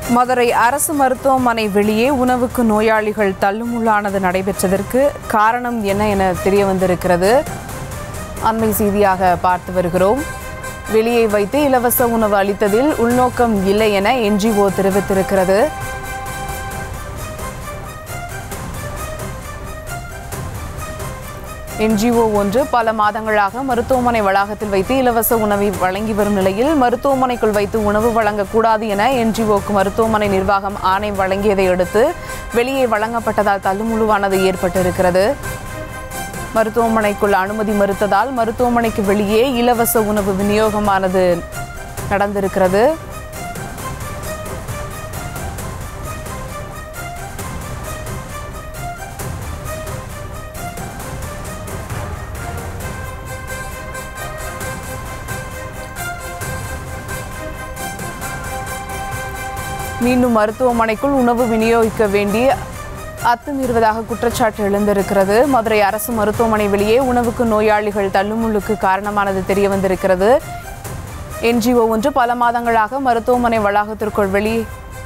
மதுரை அரசு மருத்துவமனை வெளியே உணவுக்கு நோயாளிகள் தள்ளுமுள்ளானது நடைபெற்றதற்கு காரணம் என்ன என தெரிய வந்திருக்கிறது அண்மை செய்தியாக பார்த்து வருகிறோம் வெளியே வைத்து இலவச உணவு அளித்ததில் உள்நோக்கம் இல்லை என என்ஜிஓ தெரிவித்திருக்கிறது என்ஜிஓ ஒன்று பல மாதங்களாக மருத்துவமனை வளாகத்தில் வைத்து இலவச உணவை வழங்கி வரும் நிலையில் மருத்துவமனைக்குள் வைத்து உணவு வழங்கக்கூடாது என என்ஜிஓக்கு மருத்துவமனை நிர்வாகம் ஆணை வழங்கியதை அடுத்து வெளியே வழங்கப்பட்டதால் தள்ளுமுழுவானது ஏற்பட்டிருக்கிறது மருத்துவமனைக்குள் அனுமதி மறுத்ததால் மருத்துவமனைக்கு வெளியே இலவச உணவு விநியோகமானது நடந்திருக்கிறது மீண்டும் மருத்துவமனைக்குள் உணவு விநியோகிக்க வேண்டி அத்துமீறுவதாக குற்றச்சாட்டு எழுந்திருக்கிறது மதுரை அரசு மருத்துவமனை வெளியே உணவுக்கு நோயாளிகள் தள்ளுமுள்ளுக்கு காரணமானது தெரிய வந்திருக்கிறது என்ஜிஓ ஒன்று பல மாதங்களாக மருத்துவமனை வளாகத்திற்குள் வெளியே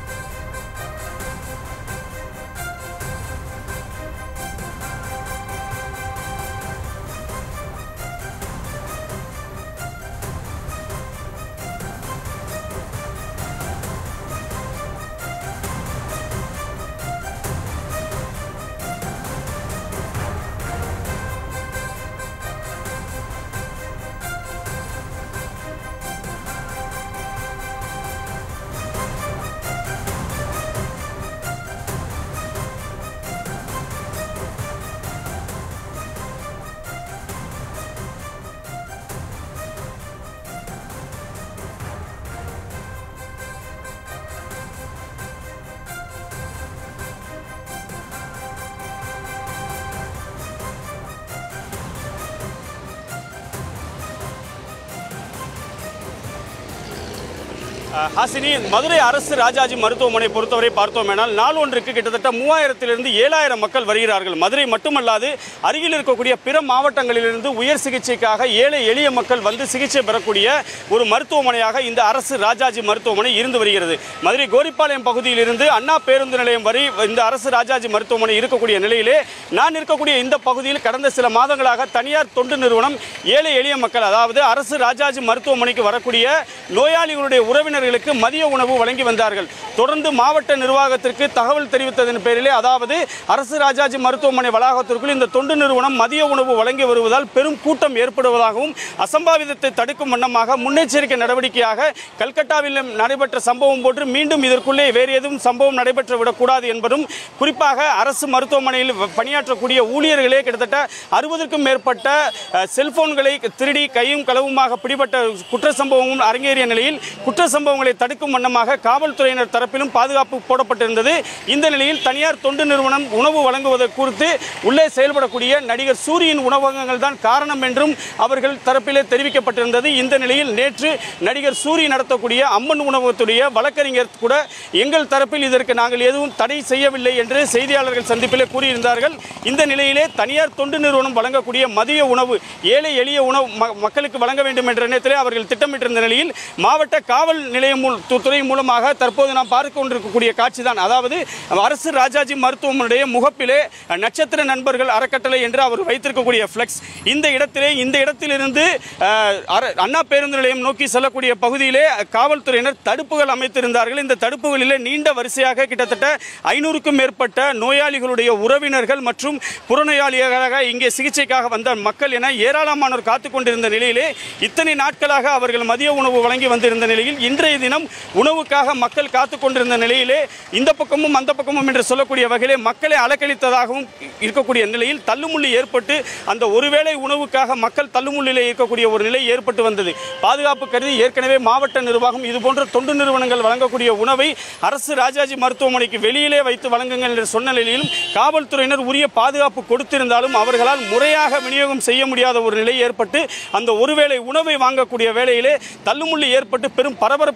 அஹ், ஹாசினி மதுரை அரசு ராஜாஜி மருத்துவமனை பொறுத்தவரை பார்த்தோமேனால் நாள் ஒன்றுக்கு கிட்டத்தட்ட மூவாயிரத்திலிருந்து ஏழாயிரம் மக்கள் வருகிறார்கள் மதுரை மட்டுமல்லாது அருகில் இருக்கக்கூடிய பிற மாவட்டங்களிலிருந்து உயர் சிகிச்சைக்காக ஏழை எளிய மக்கள் வந்து சிகிச்சை பெறக்கூடிய ஒரு மருத்துவமனையாக இந்த அரசு ராஜாஜி மருத்துவமனை இருந்து வருகிறது மதுரை கோரிப்பாளையம் பகுதியிலிருந்து அண்ணா பேருந்து நிலையம் வரை இந்த அரசு ராஜாஜி மருத்துவமனை இருக்கக்கூடிய நிலையிலே நான் இருக்கக்கூடிய இந்த பகுதியில் கடந்த சில மாதங்களாக தனியார் தொண்டு நிறுவனம் ஏழை எளிய மக்கள் அதாவது அரசு ராஜாஜி மருத்துவமனைக்கு வரக்கூடிய நோயாளிகளுடைய உறவினர்களுக்கு மதிய உணவு வழங்கி வந்தார்கள் தொடர்ந்து மாவட்ட நிர்வாகத்திற்கு தகவல் தெரிவித்ததன் பேரிலே அதாவது அரசு ராஜாஜி மருத்துவமனை வளாகத்திற்குள் இந்த தொண்டு நிறுவனம் மதிய உணவு வழங்கி வருவதால் பெரும் கூட்டம் ஏற்படுவதாகவும் அசம்பாவிதத்தை தடுக்கும் வண்ணமாக முன்னெச்சரிக்கை நடவடிக்கையாக கல்கட்டாவில் நடைபெற்ற சம்பவம் போன்று மீண்டும் இதற்குள்ளே வேறு எதுவும் சம்பவம் நடைபெற்று விடக்கூடாது என்பதும் குறிப்பாக அரசு மருத்துவமனையில் வ- பணியாற்றக்கூடிய ஊழியர்களே கிட்டத்தட்ட அறுபதுக்கும் மேற்பட்ட அஹ், செல்போன்களை திருடி கையும் களவுமாக பிடிபட்ட குற்ற சம்பவமும் அரங்கேறிய நிலையில் குற்ற சம்பவங்களை தடுக்கும் வண்ணமாக காவல்துறையினர் தரப்பிலும் பாதுகாப்பு போடப்பட்டிருந்தது இந்த நிலையில் தனியார் தொண்டு நிறுவனம் உணவு வழங்குவதை குறித்து உள்ளே செயல்படக்கூடிய நடிகர் சூரியின் உணவகங்கள் தான் காரணம் என்றும் அவர்கள் தரப்பிலே தெரிவிக்கப்பட்டிருந்தது இந்த நிலையில் நேற்று நடிகர் சூரி நடத்தக்கூடிய அம்மன் உணவகத்துடைய வழக்கறிஞர் கூட எங்கள் தரப்பில் இதற்கு நாங்கள் எதுவும் தடை செய்யவில்லை என்று செய்தியாளர்கள் சந்திப்பிலே கூறியிருந்தார்கள் இந்த நிலையிலே தனியார் தொண்டு நிறுவனம் வழங்கக்கூடிய மதிய உணவு ஏழை எளிய உணவு ம- மக்களுக்கு வழங்க வேண்டும் என்ற எண்ணத்திலே அவர்கள் திட்டமிட்டிருந்த நிலையில் மாவட்ட காவல் நிலையம் மூல்- து- துறை மூலமாக தற்போது நாம் பார்க்க கொண்டிருக்கக்கூடிய காட்சி தான் அதாவது அரசு ராஜாஜி மருத்துவமனையுடைய முகப்பிலே நட்சத்திர நண்பர்கள் அறக்கட்டளை என்று அவர் வைத்திருக்கக்கூடிய ஃப்ளெக்ஸ் இந்த இடத்திலே இந்த இடத்திலிருந்து அஹ், அர- அண்ணா பேருந்து நிலையம் நோக்கி செல்லக்கூடிய பகுதியிலே காவல்துறையினர் தடுப்புகள் அமைத்திருந்தார்கள் இந்த தடுப்புகளிலே நீண்ட வரிசையாக கிட்டத்தட்ட ஐநூறுக்கும் மேற்பட்ட நோயாளிகளுடைய உறவினர்கள் மற்றும் புறநோயாளிகளாக இங்கே சிகிச்சைக்காக வந்த மக்கள் என ஏராளமானோர் காத்து கொண்டிருந்த நிலையிலே இத்தனை நாட்களாக அவர்கள் மதிய உணவு வழங்கி வந்திருந்த நிலையில் இன்றைய தினம் உணவுக்காக மக்கள் காத்து கொண்டிருந்த நிலையிலே இந்த பக்கமும் அந்த பக்கமும் என்று சொல்லக்கூடிய வகையிலே மக்களை அலக்களித்ததாகவும் இருக்கக்கூடிய நிலையில் தள்ளுமுள்ளி ஏற்பட்டு அந்த ஒருவேளை உணவுக்காக மக்கள் தள்ளுமுள்ளிலே இருக்கக்கூடிய ஒரு நிலை ஏற்பட்டு வந்தது பாதுகாப்பு கருதி ஏற்கனவே மாவட்ட நிர்வாகம் இதுபோன்ற தொண்டு நிறுவனங்கள் வழங்கக்கூடிய உணவை அரசு ராஜாஜி மருத்துவமனைக்கு வெளியிலே வைத்து வழங்குங்கள் என்று சொன்ன நிலையிலும் காவல்துறையினர் உரிய பாதுகாப்பு கொடுத்திருந்தாலும் அவர்களால் முறையாக விநியோகம் செய்ய முடியாத ஒரு நிலை ஏற்பட்டு அந்த ஒருவேளை உணவை வாங்கக்கூடிய வேளையிலே தள்ளுமுள்ளி ஏற்பட்டு பெரும் பரபரப்பை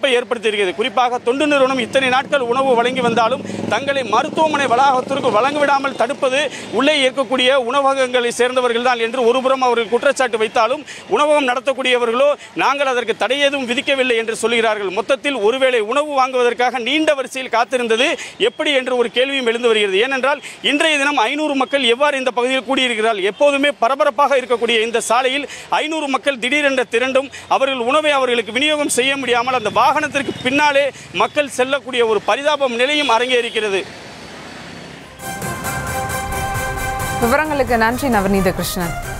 பாதிப்பை ஏற்படுத்தியிருக்கிறது குறிப்பாக தொண்டு நிறுவனம் இத்தனை நாட்கள் உணவு வழங்கி வந்தாலும் தங்களை மருத்துவமனை வளாகத்திற்கு வழங்கவிடாமல் தடுப்பது உள்ளே இருக்கக்கூடிய உணவகங்களை சேர்ந்தவர்கள் தான் என்று ஒருபுறம் அவர்கள் குற்றச்சாட்டு வைத்தாலும் உணவகம் நடத்தக்கூடியவர்களோ நாங்கள் அதற்கு தடை எதுவும் விதிக்கவில்லை என்று சொல்கிறார்கள் மொத்தத்தில் ஒருவேளை உணவு வாங்குவதற்காக நீண்ட வரிசையில் காத்திருந்தது எப்படி என்று ஒரு கேள்வியும் எழுந்து வருகிறது ஏனென்றால் இன்றைய தினம் ஐநூறு மக்கள் எவ்வாறு இந்த பகுதியில் கூடியிருக்கிறார்கள் எப்போதுமே பரபரப்பாக இருக்கக்கூடிய இந்த சாலையில் ஐநூறு மக்கள் திடீரென்ற திரண்டும் அவர்கள் உணவை அவர்களுக்கு விநியோகம் செய்ய முடியாமல் அந்த வாகனத்திற்கு பின்னாலே மக்கள் செல்லக்கூடிய ஒரு பரிதாபம் நிலையும் அரங்கேறிக்கிறது விவரங்களுக்கு நன்றி நவநீத கிருஷ்ணன்